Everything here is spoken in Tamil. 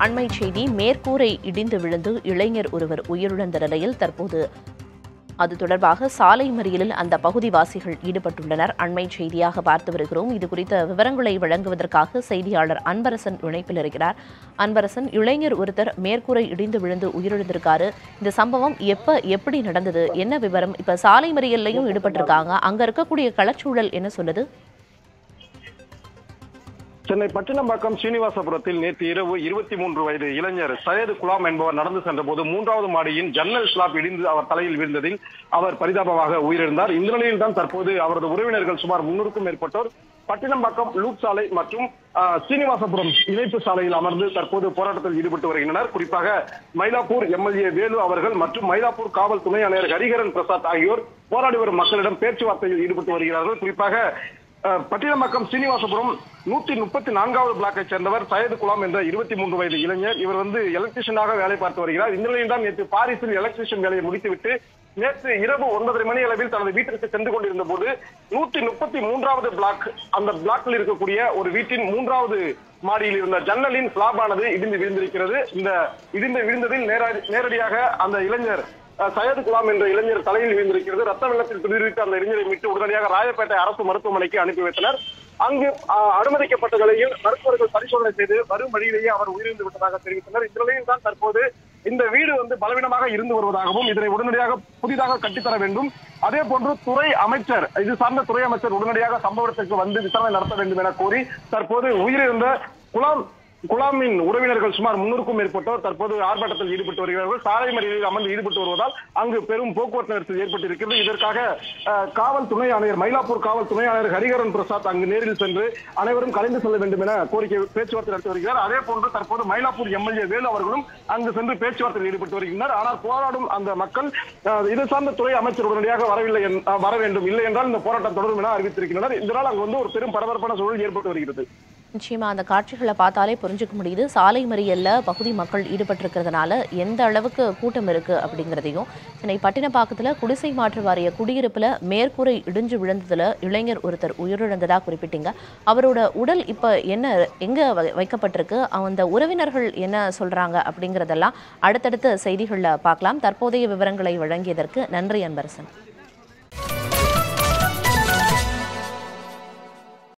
அண்மை செய்தி மேற்கூரை இடிந்து விழுந்து இளைஞர் ஒருவர் உயிரிழந்த நிலையில் தற்போது அது தொடர்பாக சாலை மறியலில் அந்த பகுதிவாசிகள் ஈடுபட்டுள்ளனர் அண்மை செய்தியாக பார்த்து வருகிறோம் இது குறித்த விவரங்களை வழங்குவதற்காக செய்தியாளர் அன்பரசன் இணைப்பில் இருக்கிறார் அன்பரசன் இளைஞர் ஒருத்தர் மேற்கூரை இடிந்து விழுந்து உயிரிழந்திருக்காரு இந்த சம்பவம் எப்ப எப்படி நடந்தது என்ன விவரம் இப்ப சாலை மறியல்லையும் ஈடுபட்டிருக்காங்க அங்க இருக்கக்கூடிய களச்சூழல் என்ன சொல்லுது சென்னை பட்டினம்பாக்கம் சீனிவாசபுரத்தில் நேற்று இரவு இருபத்தி மூன்று வயது இளைஞர் சையது குலாம் என்பவர் நடந்து சென்றபோது மூன்றாவது மாடியின் ஜன்னல் ஸ்லாப் இடிந்து அவர் தலையில் விழுந்ததில் அவர் பரிதாபமாக உயிரிழந்தார் இந்த நிலையில் தான் தற்போது அவரது உறவினர்கள் சுமார் முன்னூறுக்கும் மேற்பட்டோர் பட்டினம்பாக்கம் லூப் சாலை மற்றும் ஆஹ், சீனிவாசபுரம் இணைப்பு சாலையில் அமர்ந்து தற்போது போராட்டத்தில் ஈடுபட்டு வருகின்றனர் குறிப்பாக மயிலாப்பூர் எம்எல்ஏ வேலு அவர்கள் மற்றும் மயிலாப்பூர் காவல் துணை ஆணையர் ஹரிஹரன் பிரசாத் ஆகியோர் போராடி வரும் மக்களிடம் பேச்சுவார்த்தையில் ஈடுபட்டு வருகிறார்கள் குறிப்பாக அஹ், பட்டினப்பாக்கம் சீனிவாசபுரம் நூத்தி முப்பத்தி நான்காவது பிளாக்கை சேர்ந்தவர் சையது குலாம் என்ற இருபத்தி மூன்று வயது இளைஞர் இவர் வந்து எலக்ட்ரிஷியனாக வேலை பார்த்து வருகிறார் இந்த நிலையில் தான் நேற்று பாரிஸில் எலக்ட்ரிஷியன் வேலையை முடித்துவிட்டு நேற்று இரவு ஒன்பதரை மணி அளவில் தனது வீட்டிற்கு சென்று கொண்டிருந்த போது நூத்தி முப்பத்தி மூன்றாவது பிளாக் அந்த பிளாக்கில் இருக்கக்கூடிய ஒரு வீட்டின் மூன்றாவது மாடியில் இருந்த ஜன்னலின் ஸ்லாப் ஆனது இடிந்து விழுந்திருக்கிறது இந்த இடிந்து விழுந்ததில் நேரடி- நேரடியாக அந்த இளைஞர் அஹ், சையது குலாம் என்ற இளைஞர் தலையில் விழுந்திருக்கிறது ரத்த வெள்ளத்தில் துளிர்விட்டு அந்த இளைஞரை மீட்டு உடனடியாக ராயப்பேட்டை அரசு மருத்துவமனைக்கு அனுப்பி வைத்தனர் அங்கு அஹ், அனுமதிக்கப்பட்ட நிலையில் மருத்துவர்கள் பரிசோதனை செய்து வரும் வழியிலேயே அவர் உயிரிழந்து விட்டதாக தெரிவித்தனர் இந்த நிலையில் தான் தற்போது இந்த வீடு வந்து பலவீனமாக இருந்து வருவதாகவும் இதனை உடனடியாக புதிதாக கட்டித்தர வேண்டும் அதே போன்று துறை அமைச்சர் இது சார்ந்த துறை அமைச்சர் உடனடியாக சம்பவ இடத்திற்கு வந்து விசாரணை நடத்த வேண்டும் என கோரி தற்போது உயிரிழந்த குலாம் குலாமின் உறவினர்கள் சுமார் முன்னூறுக்கும் மேற்பட்டோர் தற்போது ஆர்ப்பாட்டத்தில் ஈடுபட்டு வருகிறார்கள் சாலை மறியலில் அமர்ந்து ஈடுபட்டு வருவதால் அங்கு பெரும் போக்குவரத்து நெரிசல் ஏற்பட்டிருக்கிறது இதற்காக அஹ், காவல் துணை ஆணையர் மயிலாப்பூர் காவல் துணை ஆணையர் ஹரிகரன் பிரசாத் அங்கு நேரில் சென்று அனைவரும் கலைந்து செல்ல வேண்டும் என கோரிக்கை பேச்சுவார்த்தை நடத்தி வருகிறார் அதே போன்று தற்போது மயிலாப்பூர் எம்எல்ஏ வேலு அவர்களும் அங்கு சென்று பேச்சுவார்த்தையில் ஈடுபட்டு வருகின்றனர் ஆனால் போராடும் அந்த மக்கள் அஹ், இது சார்ந்த துறை அமைச்சர் உடனடியாக வரவில்லை என்- அஹ், வர வேண்டும் இல்லை என்றால் இந்த போராட்டம் தொடரும் என அறிவித்திருக்கின்றனர் இதனால் அங்கு வந்து ஒரு பெரும் பரபரப்பான சூழல் ஏற்பட்டு வருகிறது நிச்சயமா அந்த காட்சிகளை பார்த்தாலே புரிஞ்சுக்க முடியுது சாலை மறியல்ல பகுதி மக்கள் ஈடுபட்டிருக்கிறதுனால எந்த அளவுக்கு கூட்டம் இருக்கு அப்படிங்கிறதையும் சென்னை பட்டினப்பாக்கத்துல குடிசை மாற்று வாரிய குடியிருப்புல மேற்கூரை இடிஞ்சு விழுந்ததுல இளைஞர் ஒருத்தர் உயிரிழந்ததா குறிப்பிட்டீங்க அவரோட உடல் இப்ப என்ன எங்க வை- வைக்கப்பட்டிருக்கு அந்த உறவினர்கள் என்ன சொல்றாங்க அப்படிங்கறதெல்லாம் அடுத்தடுத்த செய்திகள்ல பார்க்கலாம் தற்போதைய விவரங்களை வழங்கியதற்கு நன்றி அன்பரசன்